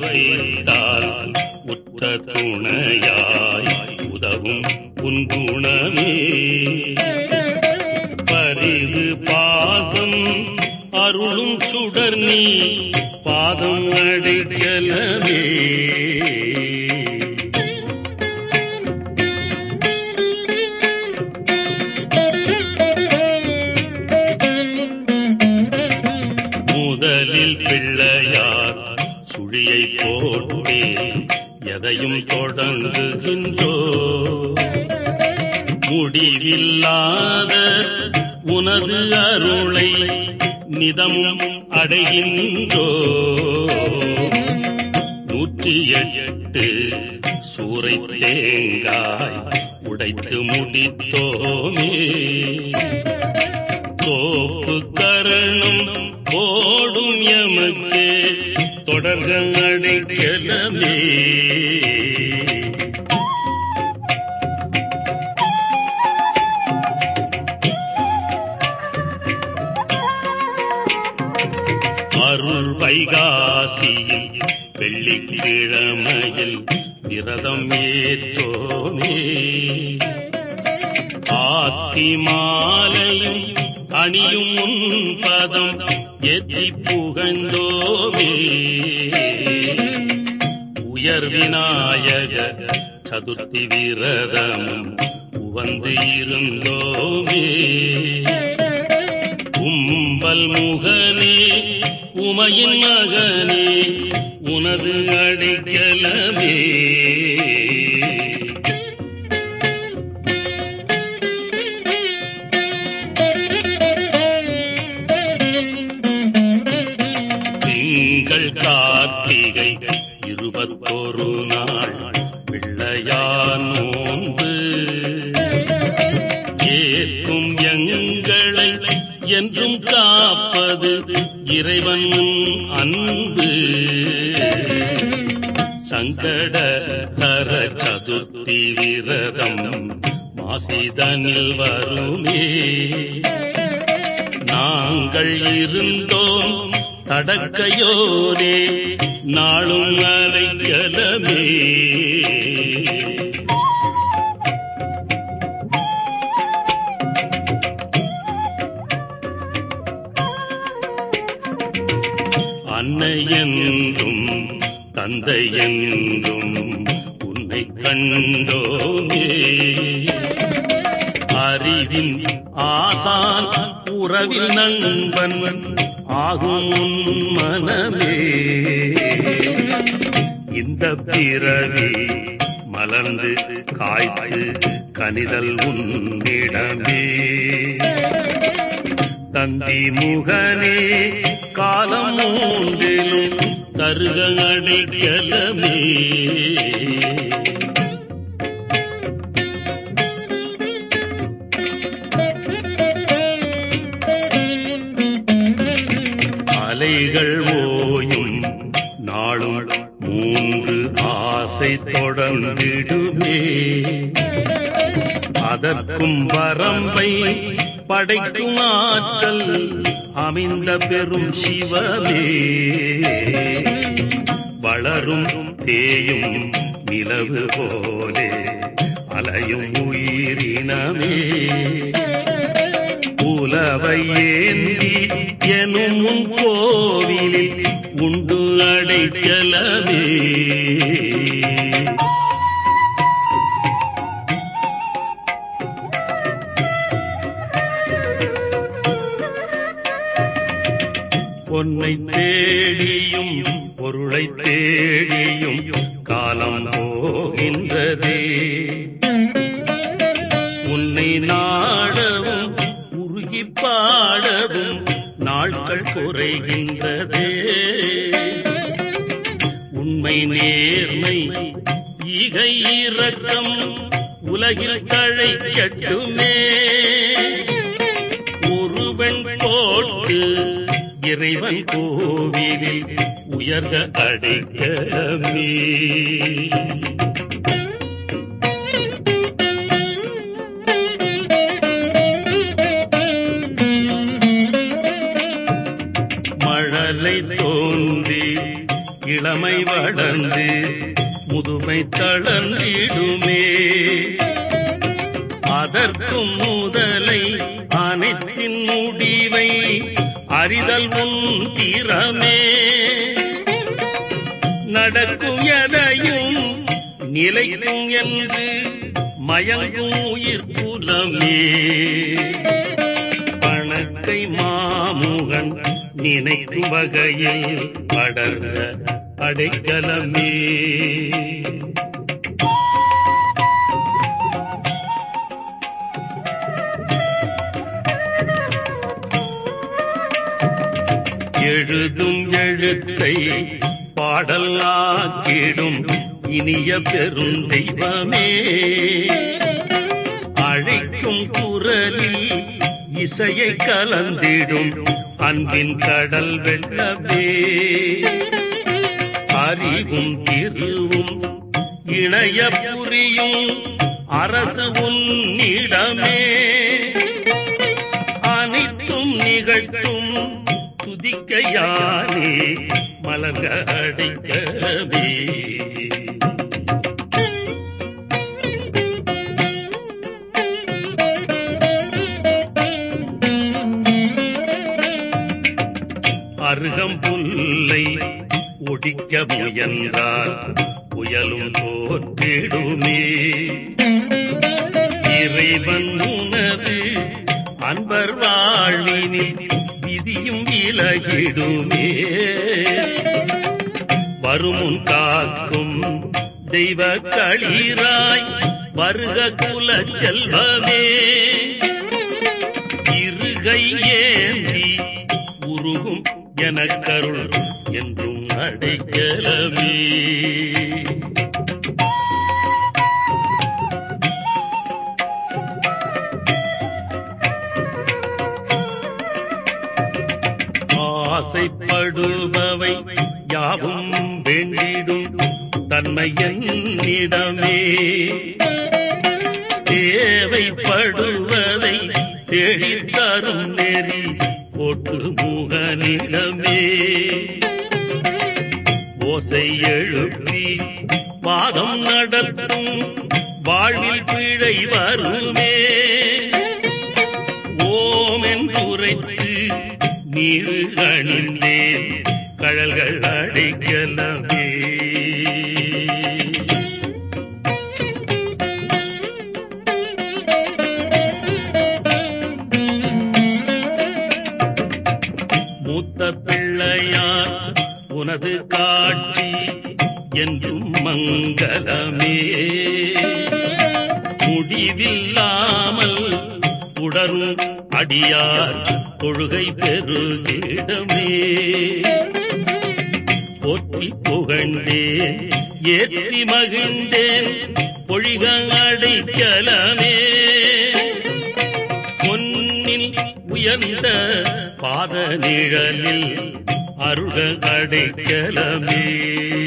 வைத்தால் உற்ற துணையாய் உதவும் உன் குணமே பரிவு பாசம் அருளும் சுடர் நீ பாதம் அடைக்கலமே முதலில் பிள்ளையார் சுழியை போட்டே எதையும் தொடங்குகின்றோ முடிவில்லாத உனது அருளை நிதமும் அடைகின்றோ நூற்றி எட்டு சூறை தேங்காய் உடைத்து முடித்தோமே தோப்பு கரணம் ஓடும் எமக்கு தொடர்கள் அடைக்கலமே அருள் வைகாசியில் வெள்ளிக்கிழமையில் விரதம் ஏற்றோமே ஆத்தி மாலையும் அணியும் உன் பதம் எத்தி புகழ்ந்தோமே உயர் விநாயக சதுர்த்தி விரதமும் உவந்து இருந்தோமே கும்பல் முகனே உமையின் மகனே உனது அடைக்கலமே திங்கள் கார்த்திகை இருபத்தொரு நாள் பிள்ளையார் நோன்பு ஏற்கும் எங்களை என்றும் காப்பது இறைவன் அன்பு சங்கட ஹர சதுர்த்தி விரதம் மாசிதனில் வருமே நாங்கள் இருந்தோம் தடக்கையோரே நாளும் அலைக்கலமே அன்னை என்றும் தந்தை என்றும் உன்னை கண்டோமே அறிவின் ஆசான் உறவில் நண்பன் ஆகும் உன் மனமே இந்த பிறவி மலர்ந்து காய்த்து கனிதல் உன்னிடமே தந்தி முகனே காலம் மூன்றிலும் தருக அடைக்கலமே அலைகள் ஓயும் நாளும் மூன்று ஆசை தொடர்ந்திடுமே அதற்கும் வரம்பை படைக்கும் ஆற்றல் அமைந்த பெரும் சிவமே வளரும் தேயும் நிலவு போலே அலையும் உயிரினமே உலவை ஏந்தி எனும் உன் கோவிலில் உண்டு அடைக்கலமே பொன்னை தேடியும் பொருளை தேடியும் காலம் போகின்றதே உன்னை நாடவும் உருகி பாடவும் நாட்கள் குறைகின்றதே உண்மை நேர்மை ஈகை இரக்கம் உலகில் தழைக்கட்டுமே ஒருவன் போட்டு இறைவன் கோவிலில் உயர்க அடைக்கலமே மழலை தோன்றி இளமை வளர்ந்து முதுமை தளர்ந்திடுமே அதற்கும் முதலை அனைத்தின் முடிவை அறிதல் உன் திறமே நடக்கும் எதையும் நிலைக்கும் என்று மயங்கும் உயிர் குலமே பணத்தை மாமுகன் நினைக்கும் வகையில் படர்ந்த அடைக்கலமே எழுதும் எழுத்தை பாடல் ஆக்கிடும் இனிய பெரும் தெய்வமே அழைக்கும் குரலில் இசையை கலந்திடும் அன்பின் கடல் வெள்ளமே அறிவும் திருவும் இணைய புரியும் அரசு உன்னிடமே அனைத்தும் நிகழ்த்தும் துதிக்கையானே மலர்க அடைக்கவே அருகம் புல்லை ஒடிக்க முயன்றால் புயலும் தோற்றிடுமே இறைவன் உனது அன்பர் வாழ்வினில் விதியும் விலகிடுமே வருமுன் காக்கும் தெய்வ களீராய் வருக குல செல்வமே இருகை ஏந்தி உருகும் எனக்கருள் என்றும் அடைக்கலமே ஆசைப்படுபவை யாவும் வேண்டிடும் தன்மை என்னிடமே தேவைப்படுவதை தேடித் தரும் நெறி போட்டு முகனிடமே ஓசை எழுப்பி வாதம் நடத்தும் வாழ்வில் பிழை வருமே ஓம் என்றுரைத்து நீர் அணிந்தேன் கழல்கள் அடைக்கலமே மூத்த பிள்ளையார் உனது காட்சி என்றும் மங்களமே முடிவில்லாமல் உடரும் அடியார் கொள்கை பெருகிடமே போற்றி புகழ்ந்தேன் ஏற்றி மகிழ்ந்தேன் பொழிக அடைக்கலமே பொன்னில் உயர்ந்த பாத நிழலில் அருக அடைக்கலமே